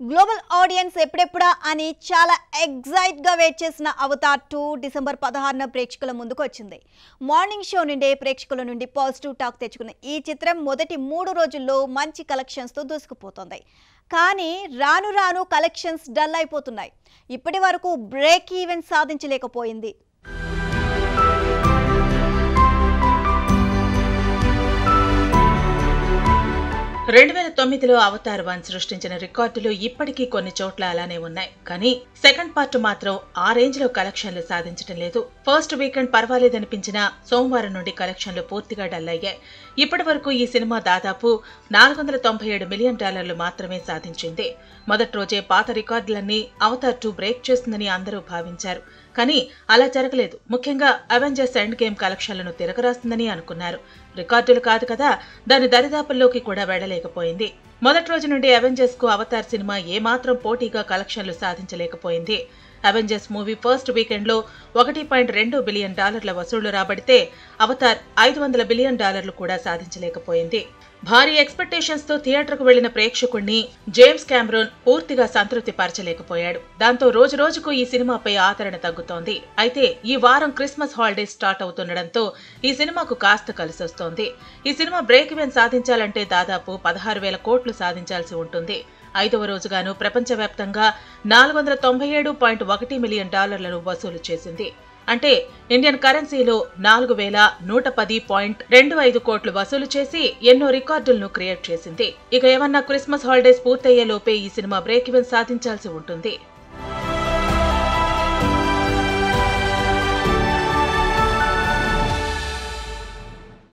global audience ఎప్పుడెప్పుడా అని చాలా ఎగ్జైట్ గా వెయిట్ చేసిన అవతార్ టూ డిసెంబర్ పదహారున ప్రేక్షకుల ముందుకు వచ్చింది మార్నింగ్ షో నుండే ప్రేక్షకుల నుండి పాజిటివ్ టాక్ తెచ్చుకున్న ఈ చిత్రం మొదటి మూడు రోజుల్లో మంచి కలెక్షన్స్ తో దూసుకుపోతుంది కానీ రాను రాను కలెక్షన్స్ డల్ అయిపోతున్నాయి ఇప్పటి వరకు బ్రేక్ ఈవెన్ సాధించలేకపోయింది రెండు వేల తొమ్మిదిలో అవతార్ వన్ సృష్టించిన రికార్డులు ఇప్పటికీ కొన్ని చోట్ల అలానే ఉన్నాయి కానీ సెకండ్ పార్ట్ మాత్రం ఆ రేంజ్ లో కలెక్షన్లు సాధించడం లేదు ఫస్ట్ వీకెండ్ పర్వాలేదనిపించినా సోమవారం నుండి కలెక్షన్లు పూర్తిగా డల్ అయ్యాయి ఇప్పటి వరకు ఈ సినిమా దాదాపు నాలుగు వందల తొంభై ఏడు మిలియన్ డాలర్లు మాత్రమే సాధించింది మొదటి రోజే పాత రికార్డులన్నీ అవతార్ టూ బ్రేక్ చేస్తుందని అందరూ భావించారు కానీ అలా జరగలేదు ముఖ్యంగా అవెంజర్స్ ఎండ్ గేమ్ కలెక్షన్లను తిరగరాస్తుందని అనుకున్నారు రికార్డులు కాదు కదా దాని దరిదాపుల్లోకి కూడా వెళ్లలేకపోయింది మొదటి రోజు నుండి అవెంజర్స్ కు అవతార్ సినిమా ఏమాత్రం పోటీగా కలెక్షన్లు సాధించలేకపోయింది అవెంజర్స్ మూవీ ఫస్ట్ వీకెండ్ లో ఒకటి పాయింట్ రెండు బిలియన్ డాలర్ల వసూళ్లు రాబడితే అవతార్ ఐదు వందల బిలియన్ డాలర్లు కూడా సాధించలేకపోయింది భారీ ఎక్స్పెక్టేషన్స్ తో థియేటర్కు వెళ్లిన ప్రేక్షకుణ్ణి జేమ్స్ కెమెరోన్ పూర్తిగా సంతృప్తి పరచలేకపోయాడు దాంతో రోజు రోజుకు ఈ సినిమాపై ఆదరణ తగ్గుతోంది అయితే ఈ వారం క్రిస్మస్ హాలిడేస్ స్టార్ట్ అవుతుండటంతో ఈ సినిమాకు కాస్త కలిసొస్తోంది ఈ సినిమా బ్రేక్ ఈవెన్ సాధించాలంటే దాదాపు పదహారు వేల కోట్లు సాధించాల్సి ఉంటుంది ఐదవ రోజుగాను ప్రపంచవ్యాప్తంగా నాలుగు వందల తొంభై ఏడు పాయింట్ ఒకటి మిలియన్ డాలర్లను వసూలు చేసింది అంటే ఇండియన్ కరెన్సీలో నాలుగు వేల నూట పది పాయింట్ రెండు ఐదు కోట్లు వసూలు చేసి ఎన్నో రికార్డులను క్రియేట్ చేసింది ఇక ఏమన్నా క్రిస్మస్ హాలిడేస్ పూర్తయ్యే లోపే ఈ సినిమా బ్రేక్ ఈవెన్ సాధించాల్సి ఉంటుంది